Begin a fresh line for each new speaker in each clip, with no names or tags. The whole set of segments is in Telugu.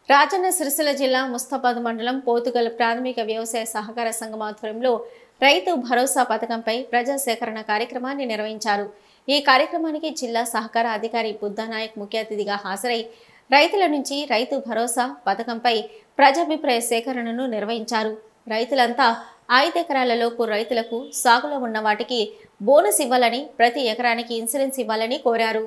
రాజన్న సిరిసిల్ల జిల్లా ముస్తాబాద్ మండలం పోతుగల్ ప్రాథమిక వ్యవసాయ సహకార సంఘం ఆధ్వర్యంలో రైతు భరోసా పథకంపై ప్రజా సేకరణ కార్యక్రమాన్ని నిర్వహించారు ఈ కార్యక్రమానికి జిల్లా సహకార అధికారి బుద్ధానాయక్ ముఖ్య అతిథిగా హాజరై రైతుల నుంచి రైతు భరోసా పథకంపై ప్రజాభిప్రాయ సేకరణను నిర్వహించారు రైతులంతా ఐదు ఎకరాలలోపు రైతులకు సాగులో ఉన్న వాటికి బోనస్ ఇవ్వాలని ప్రతి ఎకరానికి ఇన్సూరెన్స్ ఇవ్వాలని కోరారు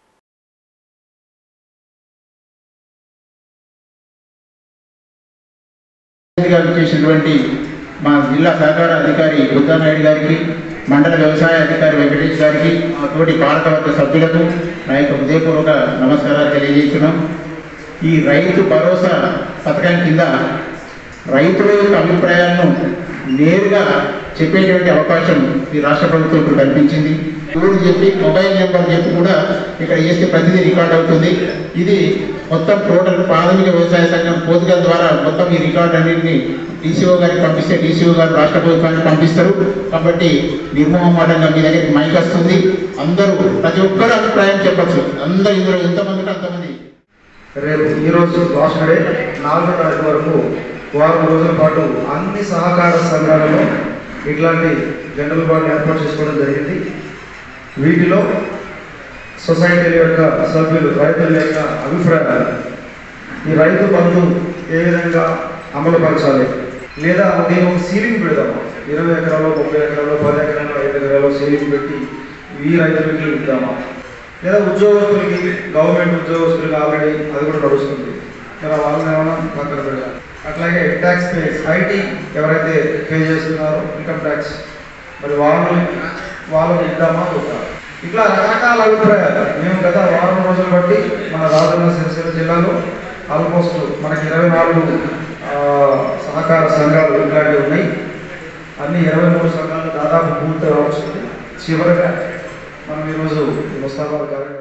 గా చేసినటువంటి మా జిల్లా సహకార అధికారి బుద్ధానాయుడు గారికి మండల వ్యవసాయ అధికారి వెంకటేష్ గారికి మా తోటి పాలకవర్గ సభ్యులకు నా యొక్క హృదయపూర్వక నమస్కారాలు తెలియజేస్తున్నాం ఈ రైతు భరోసా పథకం కింద రైతుల యొక్క అభిప్రాయాలను నేరుగా చెప్పేటువంటి అవకాశం ఈ రాష్ట్ర ప్రభుత్వం ఇప్పుడు కల్పించింది ఊరు చెప్పి మొబైల్ నెంబర్ చెప్పి కూడా ఇక్కడ చేస్తే ప్రతిదీ రికార్డ్ అవుతుంది ఇది మొత్తం టోటల్ ప్రాథమిక వ్యవసాయ సంఘం పోతుగల ద్వారా మొత్తం ఈ రికార్డ్ అన్నింటినీ డీసీఓ గారికి పంపిస్తే డీసీఓ గారు రాష్ట్ర ప్రభుత్వానికి పంపిస్తారు కాబట్టి నిర్మోహమాటంగా మీ దగ్గరికి మైక్ వస్తుంది అందరూ ప్రతి ఒక్కరు అభిప్రాయం చెప్పచ్చు అందరూ ఇందులో ఎంతమంది ఉంటే అంతమంది
రేపు ఈరోజు లాస్ట్ డే నాలుగో తారీఖు వరకు వారం రోజుల పాటు అన్ని సహకార సంఘాలలో ఇట్లాంటి జనరల్ బాడీ ఏర్పాటు చేసుకోవడం జరిగింది వీటిలో సొసైటీల యొక్క సభ్యులు రైతుల యొక్క అభిప్రాయాలు ఈ రైతు బంధు ఏ విధంగా అమలుపరచాలి లేదా దీని ఒక సీలింగ్ పెడదాము ఇరవై ఎకరాలు ముప్పై ఎకరాలు పది ఎకరాలు ఐదు ఎకరాలు సీలింగ్ పెట్టి ఈ రైతులకి ఇద్దామా లేదా ఉద్యోగస్తులకి గవర్నమెంట్ ఉద్యోగస్తులకి ఆల్రెడీ అది కూడా నడుస్తుంది మరి వాళ్ళని ఏమైనా పక్కన పెడదాం అట్లాగే ట్యాక్స్ పే ఐటీ ఎవరైతే పే చేస్తున్నారో ఇన్కమ్ ట్యాక్స్ మరి వాళ్ళు వాళ్ళకి ఇద్దామా వద్దా ఇట్లా రకరకాల అభిప్రాయాలు మేము గత వారం రోజులు బట్టి మన రాజన్న సిరిసిల్ల జిల్లాలో ఆల్మోస్ట్ మనకి ఇరవై నాలుగు ఆ, సహకార సంఘాలు ఇట్లాంటివి ఉన్నాయి అన్ని ఇరవై మూడు సంఘాలు దాదాపు పూర్తి అవ్వచ్చు చివరిగా మనం ఈరోజు ముస్తాబాద్ కార్యక్రమం